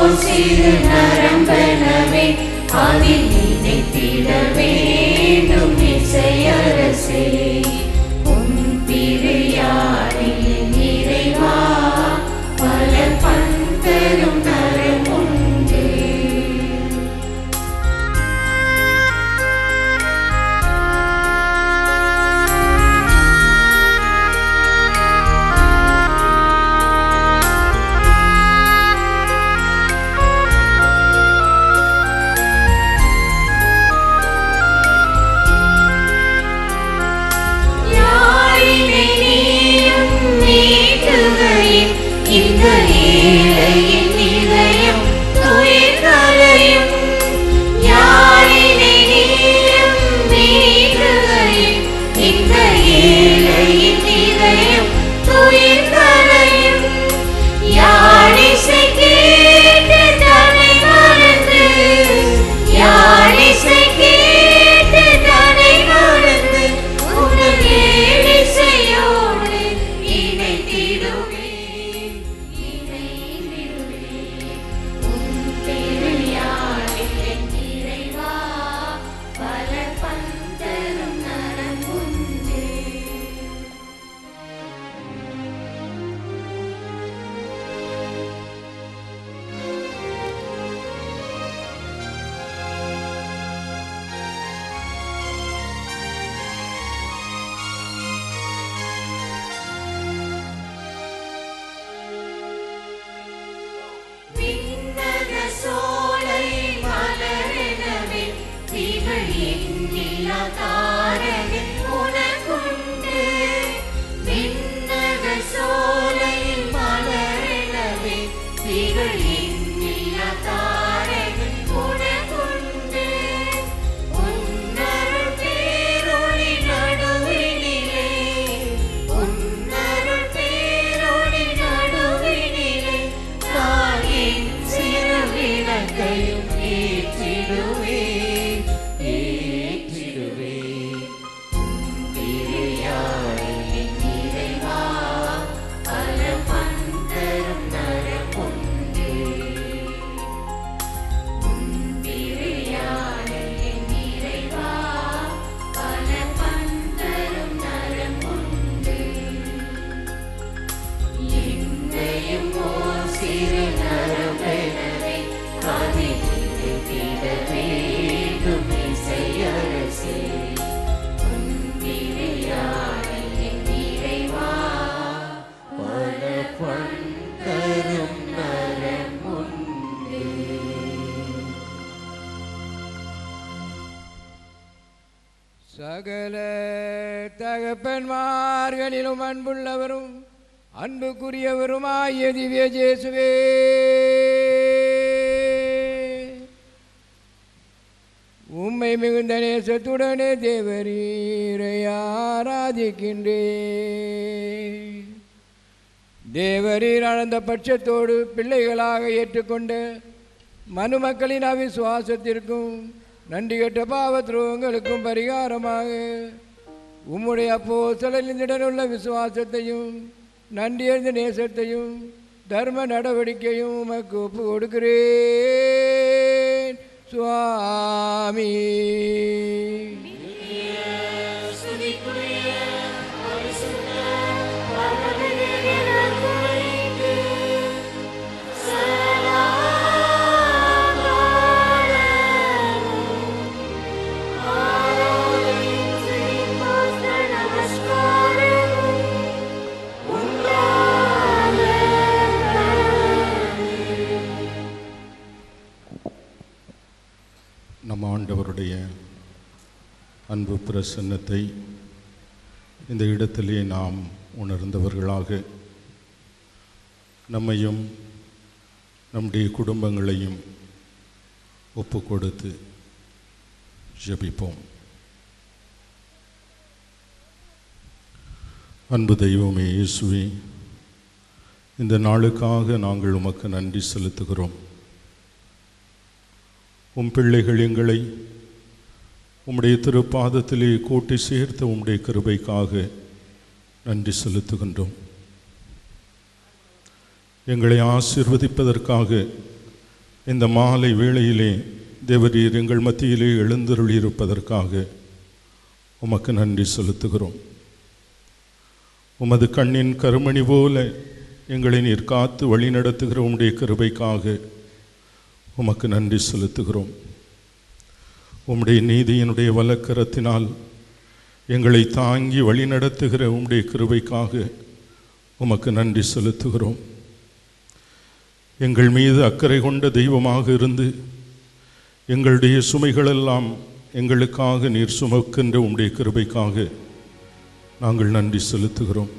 சிறு நரம்பெனவே அதில் நினைத்திட வேண்டும் இசையரசே உன் திருயாரில் இறைவா பல பந்தரும் நரம் உண்டு யாழினை நீயும் மீட்டுகையில் இந்த ஏழையின் இதயம் துயர்கரையும். யாழினை நீயும் மீட்டுகையில் இந்த ஏழையின் இதயம் துயர்கரையும். யாழிசை கேட்டு தன்னை மறந்து, யாழிசை கேட்டு தன்னை மறந்து, உனது ஏழிசையோடு இணைத்திடுவே, இணைந்திடுவே. உன் திருயாழில் என் இறைவா, பல பந்தரும் நலம் உண்டு விண்ணக சோலை மலரெனவே திகழ் எண்ணிலா தாரகன் உனக்குண்டு. விண்ணக சோலை மலரெனவே திகழ் எண்ணிலா தாரகன் உனக்குண்டு. உன்னருள் பேரொளி நடுவினிலே, உன்னருள் பேரொளி நடுவினிலே, நான் என் சிறு விளக்கையும் ஏற்றிடுவேன், ஏற்றிடுவேன். திருயாழின் இறைவா, பல பந்தரும் நரம் உண்டு. திருயாழின் இறைவா, பல பந்தரும் நரம் உண்டு. என்னையும் ஓர் சிறு நரம்பெனவே அதில் நினைத்திட வேண்டும் இசையரசே. உன் திருயாழின் இறைவா, பல பந்தரும் நரம் உண்டு சகல தகப்பன்மார்களிலும் அன்புள்ளவரும் அன்புக்குரியவருமாய திவ்ய ஜேசுவே உம்மை மிகுந்த நேசத்துடனே தேவரீரை ஆராதிக்கின்றே தேவரீர் ஆனந்த பட்சத்தோடு பிள்ளைகளாக ஏற்றுக்கொண்ட மனுமக்களின் அவிசுவாசத்திற்கும் நன்றி கெட்ட பாவ துரோகங்களுக்கும் பரிகாரமாக உம்முடைய அப்போ சிலந்திடனுள்ள விசுவாசத்தையும் நன்றியறிந்த நேசத்தையும் தர்ம நடவடிக்கையும் உமக்கு ஒப்பு கொடுக்கிறேன் சுவாமி நம் ஆண்டவருடைய அன்பு பிரசன்னத்தை இந்த இடத்திலே நாம் உணர்ந்தவர்களாக நம்மையும் நம்முடைய குடும்பங்களையும் ஒப்பு கொடுத்து ஜெபிப்போம் அன்பு தெய்வமே இயேசுவே இந்த நாளுக்காக நாங்கள் உமக்கு நன்றி செலுத்துகிறோம் உம் பிள்ளைகள் எங்களை உம்முடைய திருப்பாதத்திலே கூட்டி சேர்த்த உம்முடைய கிருபைக்காக நன்றி செலுத்துகின்றோம் எங்களை ஆசீர்வதிப்பதற்காக இந்த மாலை வேளையிலே தேவரீர் எங்கள் மத்தியிலே எழுந்தருளியிருப்பதற்காக உமக்கு நன்றி செலுத்துகிறோம் உமது கண்ணின் கருமணி போல எங்களை நீர் காத்து வழி நடத்துகிற உம்முடைய கிருபைக்காக உமக்கு நன்றி செலுத்துகிறோம் உம்முடைய நீதியினுடைய வலக்கரத்தினால் எங்களை தாங்கி வழி நடத்துகிற உம்முடைய கிருபைக்காக உமக்கு நன்றி செலுத்துகிறோம் எங்கள் மீது அக்கறை கொண்ட தெய்வமாக இருந்து எங்களுடைய சுமைகளெல்லாம் எங்களுக்காக நீர் சுமக்கின்ற உம்முடைய கிருபைக்காக நாங்கள் நன்றி செலுத்துகிறோம்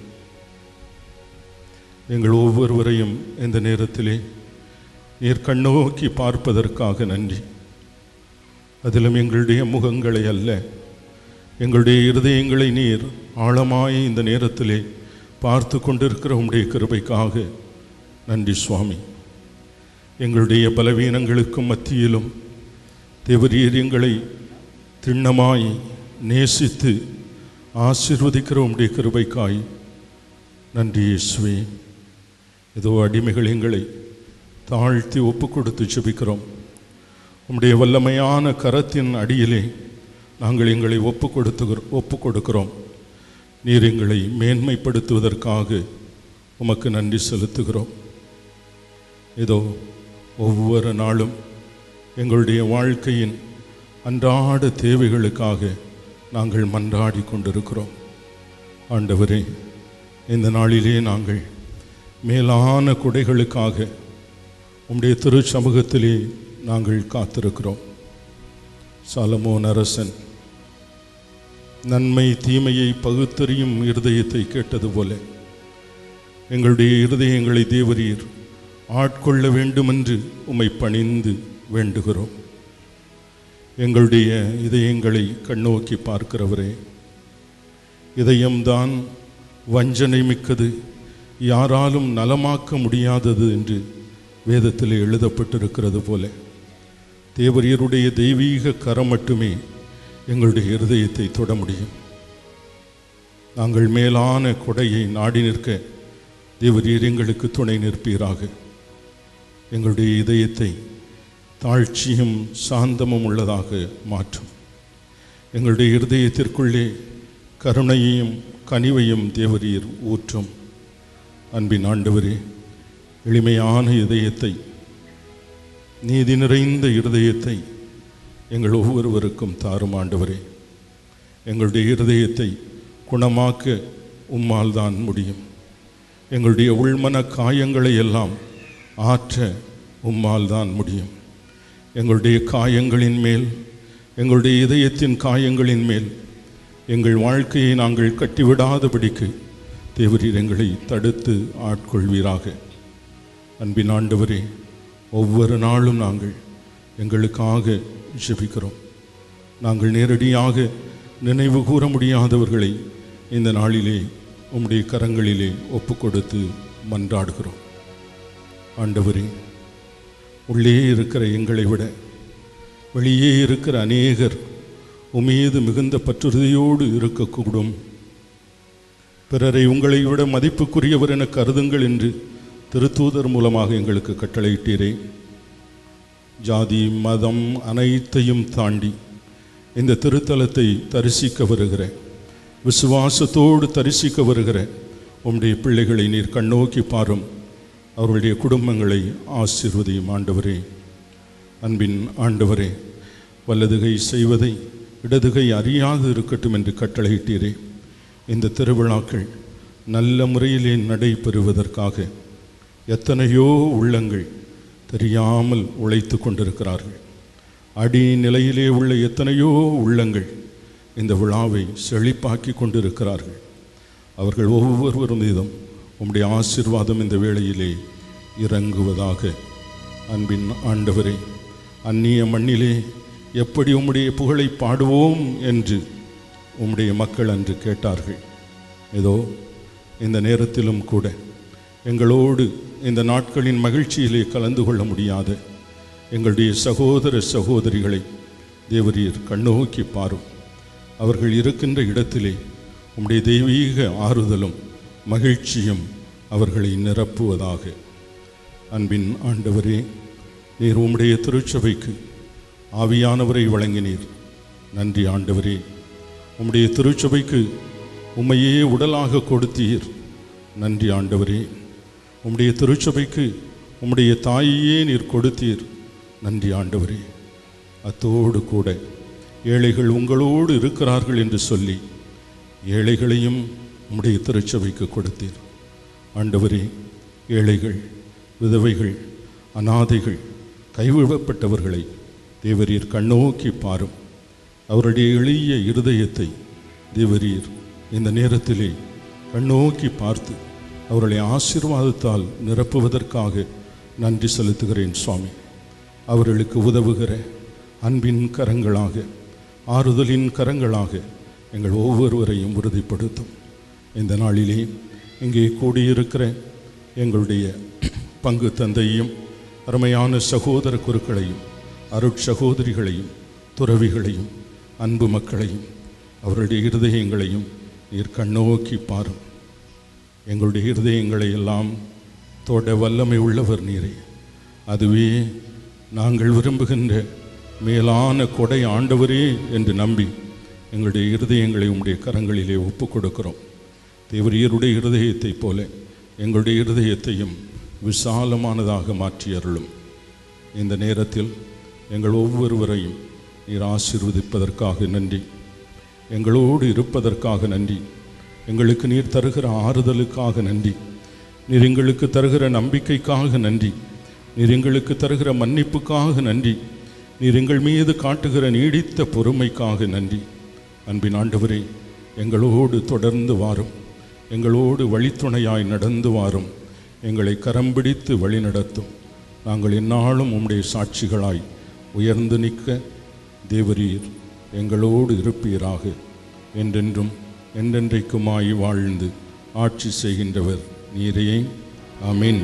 எங்கள் ஒவ்வொருவரையும் இந்த நேரத்திலே நீர் கண்ணோக்கி பார்ப்பதற்காக நன்றி அதிலும் எங்களுடைய முகங்களை அல்ல எங்களுடைய இருதயங்களை நீர் ஆழமாய் இந்த நேரத்திலே பார்த்து கொண்டிருக்கிற உம்முடைய கிருபைக்காக நன்றி சுவாமி எங்களுடைய பலவீனங்களுக்கும் மத்தியிலும் தேவரீர் எங்களை திண்ணமாய் நேசித்து ஆசீர்வதிக்கிற உம்முடைய கிருபைக்காய் நன்றி இயேசுவே இதோ அடிமைகள் எங்களை தாழ்த்தி ஒப்பு கொடுத்து ஜெபிக்கிறோம் உம்முடைய வல்லமையான கரத்தின் அடியிலே நாங்கள் எங்களை ஒப்பு கொடுத்து ஒப்பு கொடுக்கிறோம் நீர் எங்களை மேன்மைப்படுத்துவதற்காக உமக்கு நன்றி செலுத்துகிறோம் இதோ ஒவ்வொரு நாளும் எங்களுடைய வாழ்க்கையின் அன்றாட தேவைகளுக்காக நாங்கள் மன்றாடி கொண்டிருக்கிறோம் ஆண்டவரே இந்த நாளிலே நாங்கள் மேலான குடைகளுக்காக உம்முடைய திரு சமூகத்திலே நாங்கள் காத்திருக்கிறோம் சாலமோன் அரசன் நன்மை தீமையை பகுத்தறியும் இருதயத்தை கேட்டது போல எங்களுடைய இருதயங்களை தேவரீர் ஆட்கொள்ள வேண்டுமென்று உம்மை பணிந்து வேண்டுகிறோம் எங்களுடைய இதயங்களை கண்ணோக்கி பார்க்கிறவரே இதயம்தான் வஞ்சனை மிக்கது யாராலும் நலமாக்க முடியாதது என்று வேதத்தில் எழுதப்பட்டிருக்கிறது போல தேவரியருடைய தெய்வீக கரம் மட்டுமே எங்களுடைய இருதயத்தை தொட முடியும் நாங்கள் மேலான கொடையை நாடி நிற்க தேவரீர் எங்களுக்கு துணை நிற்பீராக எங்களுடைய இதயத்தை தாழ்ச்சியும் சாந்தமும் உள்ளதாக மாற்றும் எங்களுடைய இருதயத்திற்குள்ளே கருணையையும் கனிவையும் தேவரீர் ஊற்றும் அன்பின் ஆண்டவரே எளிமையான இதயத்தை நீதி நிறைந்த இருதயத்தை எங்கள் ஒவ்வொருவருக்கும் தாரும் ஆண்டவரே எங்களுடைய இருதயத்தை குணமாக்க உம்மால் தான் முடியும் எங்களுடைய உள்மன காயங்களை எல்லாம் ஆற்ற உம்மால் தான் முடியும் எங்களுடைய காயங்களின் மேல் எங்களுடைய இதயத்தின் காயங்களின் மேல் எங்கள் வாழ்க்கையை நாங்கள் கட்டிவிடாதபடிக்கு தேவரீர் எங்களை தடுத்து ஆட்கொள்வீராக அன்பின் ஆண்டவரே ஒவ்வொரு நாளும் நாங்கள் எங்களுக்காக ஜெபிக்கிறோம் நாங்கள் நேரடியாக நினைவு கூற முடியாதவர்களை இந்த நாளிலே உம்முடைய கரங்களிலே ஒப்பு கொடுத்து மன்றாடுகிறோம் ஆண்டவரே உள்ளே இருக்கிற எங்களை விட வெளியே இருக்கிற அநேகர் உமீது மிகுந்த பற்றுறுதியோடு இருக்கக்கூடும் பிறரை உங்களை விட மதிப்புக்குரியவர் என கருதுங்கள் என்று திருத்தூதர் மூலமாக எங்களுக்கு கட்டளையிட்டீரே ஜாதி மதம் அனைத்தையும் தாண்டி இந்த திருத்தலத்தை தரிசிக்க வருகிற விசுவாசத்தோடு தரிசிக்க வருகிற உம்முடைய பிள்ளைகளை நீர் கண்ணோக்கி பாரும் அவர்களுடைய குடும்பங்களை ஆசீர்வதியும் ஆண்டவரே அன்பின் ஆண்டவரே வலதுகை செய்வதை இடதுகை அறியாது இருக்கட்டும் என்று கட்டளையிட்டீரே இந்த திருவிழாக்கள் நல்ல முறையிலே நடைபெறுவதற்காக எத்தனையோ உள்ளங்கள் தெரியாமல் உழைத்து கொண்டிருக்கிறார்கள் அடி நிலையிலே உள்ள எத்தனையோ உள்ளங்கள் இந்த விழாவை செழிப்பாக்கி கொண்டிருக்கிறார்கள் அவர்கள் ஒவ்வொருவர் மீதும் உம்முடைய ஆசீர்வாதம் இந்த வேளையிலே இறங்குவதாக அன்பின் ஆண்டவரே அந்நிய மண்ணிலே எப்படி உம்முடைய புகழை பாடுவோம் என்று உம்முடைய மக்கள் அன்று கேட்டார்கள் ஏதோ இந்த நேரத்திலும் கூட எங்களோடு இந்த நாட்களின் மகிழ்ச்சியிலே கலந்து கொள்ள முடியாத எங்களுடைய சகோதர சகோதரிகளை தேவரீர் கண்ணோக்கி பாரும் அவர்கள் இருக்கின்ற இடத்திலே உம்முடைய தெய்வீக ஆறுதலும் மகிழ்ச்சியும் அவர்களை நிரப்புவதாக அன்பின் ஆண்டவரே நீர் உம்முடைய திருச்சபைக்கு ஆவியானவரை வழங்கினீர் நன்றி ஆண்டவரே உம்முடைய திருச்சபைக்கு உம்மையே உடலாக கொடுத்தீர் நன்றி ஆண்டவரே உம்முடைய திருச்சபைக்கு உம்முடைய தாயையே நீர் கொடுத்தீர் நன்றி ஆண்டவரே அத்தோடு கூட ஏழைகள் உங்களோடு இருக்கிறார்கள் என்று சொல்லி ஏழைகளையும் உம்முடைய திருச்சபைக்கு கொடுத்தீர் ஆண்டவரே ஏழைகள் விதவைகள் அனாதைகள் கைவிடப்பட்டவர்களை தேவரீர் கண்ணோக்கி பாரும் அவருடைய எளிய இருதயத்தை தேவரீர் இந்த நேரத்திலே கண்ணோக்கி பார்த்து அவர்களை ஆசீர்வாதத்தால் நிரப்புவதற்காக நன்றி செலுத்துகிறேன் சுவாமி அவர்களுக்கு உதவுகிற அன்பின் கரங்களாக ஆறுதலின் கரங்களாக எங்கள் ஒவ்வொருவரையும் உறுதிப்படுத்தும் இந்த நாளிலே இங்கே கூடியிருக்கிற எங்களுடைய பங்கு தந்தையும் அருமையான சகோதர குருக்களையும் அருட்சகோதரிகளையும் துறவிகளையும் அன்பு மக்களையும் அவருடைய இருதயங்களையும் நீர் கண்ணோக்கி பாரும் எங்களுடைய இருதயங்களை எல்லாம் தொட வல்லமை உள்ளவர் நீரே அதுவே நாங்கள் விரும்புகின்ற மேலான கொடை ஆண்டவரே என்று நம்பி எங்களுடைய இருதயங்களை உம்முடைய கரங்களிலே ஒப்புக் கொடுக்கிறோம் தேவரியருடைய இருதயத்தைப் போல எங்களுடைய இருதயத்தையும் விசாலமானதாக மாற்றி அருளும் இந்த நேரத்தில் எங்கள் ஒவ்வொருவரையும் நீர் ஆசீர்வதிப்பதற்காக நன்றி எங்களோடு இருப்பதற்காக நன்றி எங்களுக்கு நீர் தருகிற ஆறுதலுக்காக நன்றி நீர் எங்களுக்கு தருகிற நம்பிக்கைக்காக நன்றி நீர் எங்களுக்கு தருகிற மன்னிப்புக்காக நன்றி நீர் எங்கள் மீது காட்டுகிற நீடித்த பொறுமைக்காக நன்றி அன்பின் ஆண்டவரே எங்களோடு தொடர்ந்து வாரும் எங்களோடு வழித்துணையாய் நடந்து வாரும் எங்களை கரம் பிடித்து வழிநடத்தும் நாங்கள் எந்நாளும் உம்முடைய சாட்சிகளாய் உயர்ந்து நிற்க தேவரீர் எங்களோடு இருப்பீராக என்றென்றும் என்றென்றைக்குமாய் வாழ்ந்து ஆட்சி செய்கின்றவர் நீரே ஆமீன்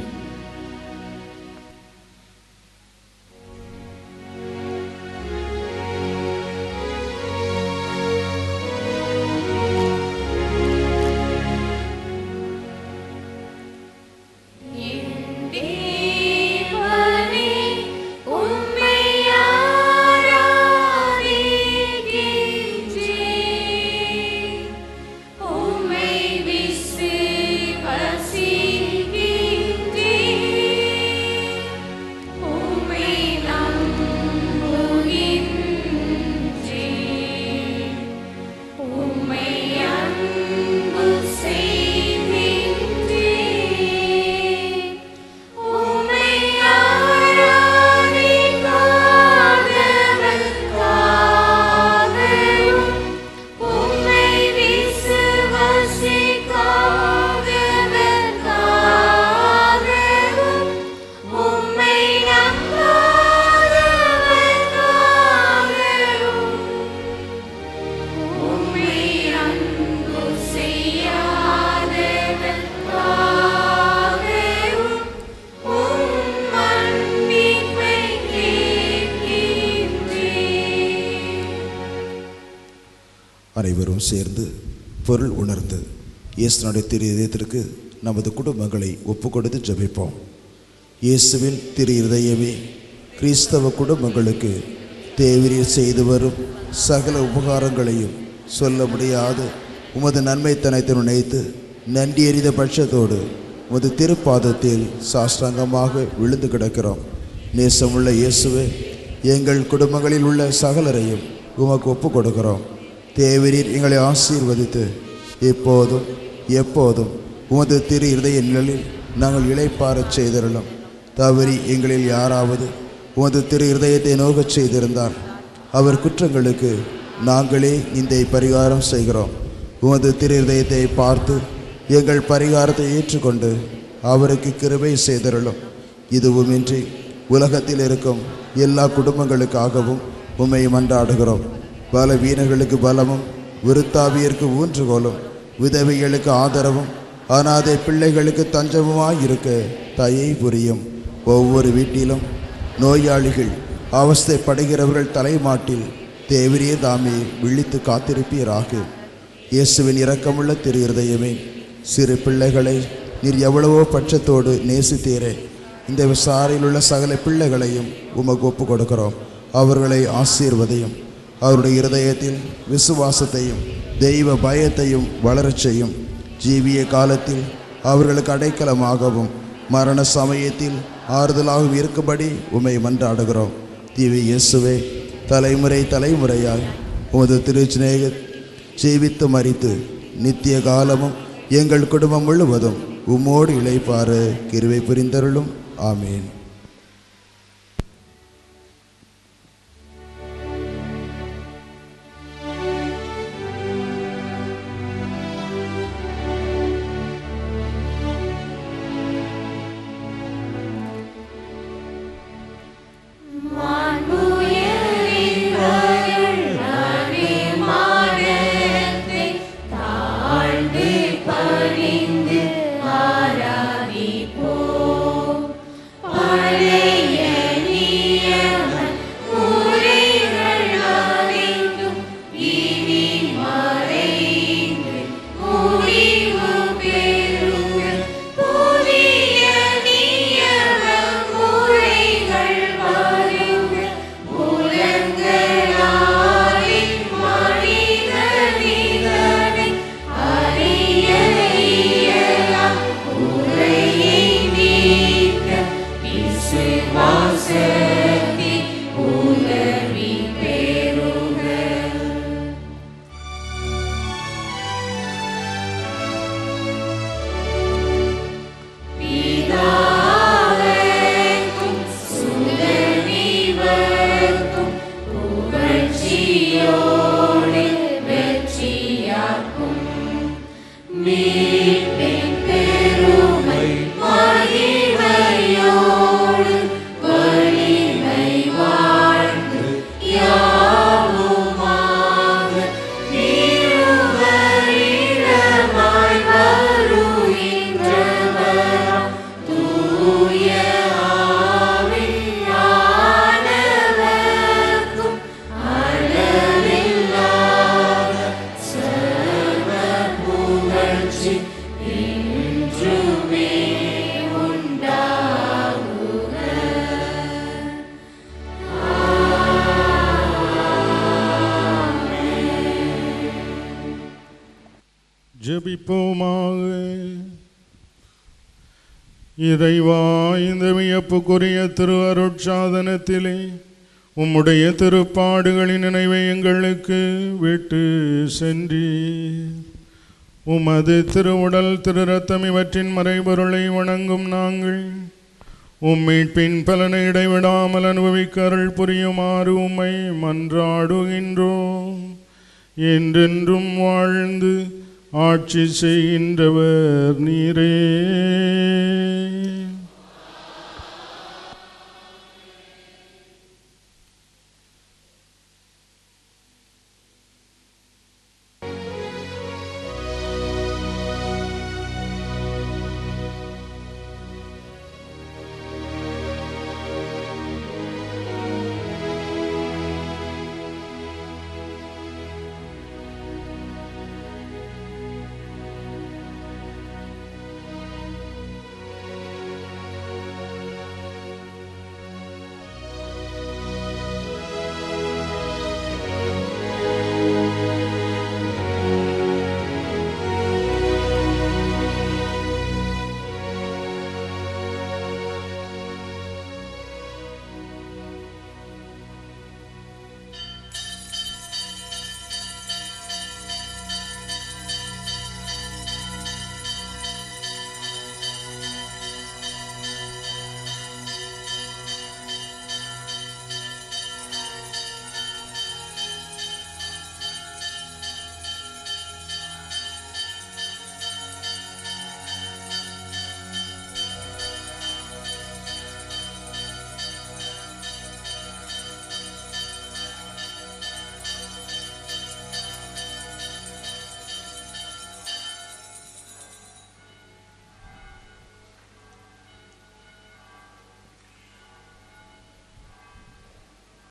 தேவனே உம்மை ஆராதிக்கின்றேன் உம்மை விசுவாசிக்கின்றேன் உம்மை நம்புகின்றேன் உம்மை அன்பு செய்கின்றேன் உம்மை ஆராதிக்காதவர்க்காகவும் உம்மை விசுவாசிக்காதவர்க்காகவும் உம்மை நம்பாதவர்க்காகவும் உம்மை அன்பு செய்யாதவர்க்காகவும் உம் மன்னிப்பை கேட்கின்றேன் அனைவரும் சேர்ந்து பொருள் உணர்ந்து இயேசுனுடைய திரு இதயத்திற்கு நமது குடும்பங்களை ஒப்புக்கொடுத்து ஜெபிப்போம் இயேசுவின் திரு இருதயமே கிறிஸ்தவ குடும்பங்களுக்கு தேவரீர் செய்து வரும் சகல உபகாரங்களையும் சொல்ல முடியாது உமது நன்மைத்தனத்தை நினைத்து நன்றி எறித பட்சத்தோடு உமது திருப்பாதத்தில் சாஷ்டாங்கமாக விழுந்து கிடக்கிறோம் நேசமுள்ள இயேசுவே எங்கள் குடும்பங்களில் உள்ள சகலரையும் உமக்கு ஒப்புக் கொடுக்கிறோம் தேவரீர் எங்களை ஆசீர்வதித்து இப்போதும் எப்போதும் உமது திரு இருதய நிழலில் நாங்கள் இளைப்பாறச் செய்திருளோம் தவறி எங்களில் யாராவது உமது திரு இருதயத்தை நோகச் செய்திருந்தால் அவர் குற்றங்களுக்கு நாங்களே இந்த பரிகாரம் செய்கிறோம் உமது திரு இருதயத்தை பார்த்து எங்கள் பரிகாரத்தை ஏற்றுக்கொண்டு அவருக்கு கிருபை செய்திருளும் இதுவுமின்றி உலகத்தில் இருக்கும் எல்லா குடும்பங்களுக்காகவும் உம்மை மன்றாடுகிறோம் பல வீரர்களுக்கு பலமும் விருத்தாவியருக்கு ஊன்றுகோலும் விதவைகளுக்கு ஆதரவும் அனாதை பிள்ளைகளுக்கு தஞ்சமுமாய் இருக்க தயை புரியும் ஒவ்வொரு வீட்டிலும் நோயாளிகள் அவஸ்தைப்படுகிறவர்கள் தலைமாட்டில் தேவரே தாமே விழித்து காத்திருப்பீராக இயேசுவின் இரக்கமுள்ள திரு இருதயமே சிறு பிள்ளைகளை நீர் எவ்வளவோ பட்சத்தோடு நேசித்தீரே இந்த விசாரையில் உள்ள சகல பிள்ளைகளையும் உமக்கு ஒப்பு கொடுக்கிறோம் அவர்களை ஆசீர்வதையும் அவருடைய இருதயத்தில் விசுவாசத்தையும் தெய்வ பயத்தையும் வளரச் செய்யும் ஜீவிய காலத்தில் அவர்களுக்கு அடைக்கலமாகவும் மரண சமயத்தில் ஆறுதலாகவும் இருக்கும்படி உமை மன்றாடுகிறோம் தீவி இயேசுவே தலைமுறை தலைமுறையாய் உமது திருச்சிநேக ஜீவித்து மறித்து நித்திய காலமும் எங்கள் குடும்பம் முழுவதும் உம்மோடு இளைப்பாறு கிருவை புரிந்தருளும் ஆமீன் ஜெபிப்போமாக இறைவா இந்த வியப்புக்குரிய திரு அருட்சாதனத்திலே உம்முடைய திருப்பாடுகளின் நினைவை எங்களுக்கு விட்டு சென்றீர் உமது திருவுடல் திரு ரத்தம் இவற்றின் மறைபொருளை வணங்கும் நாங்கள் உம்மீட்பின் பலனை இடைவிடாமல் அனுபவிக்க அருள் புரியுமாறு உம்மை மன்றாடுகின்றோம் என்றென்றும் வாழ்ந்து ஆட்சி செய்கின்றவர் நீரே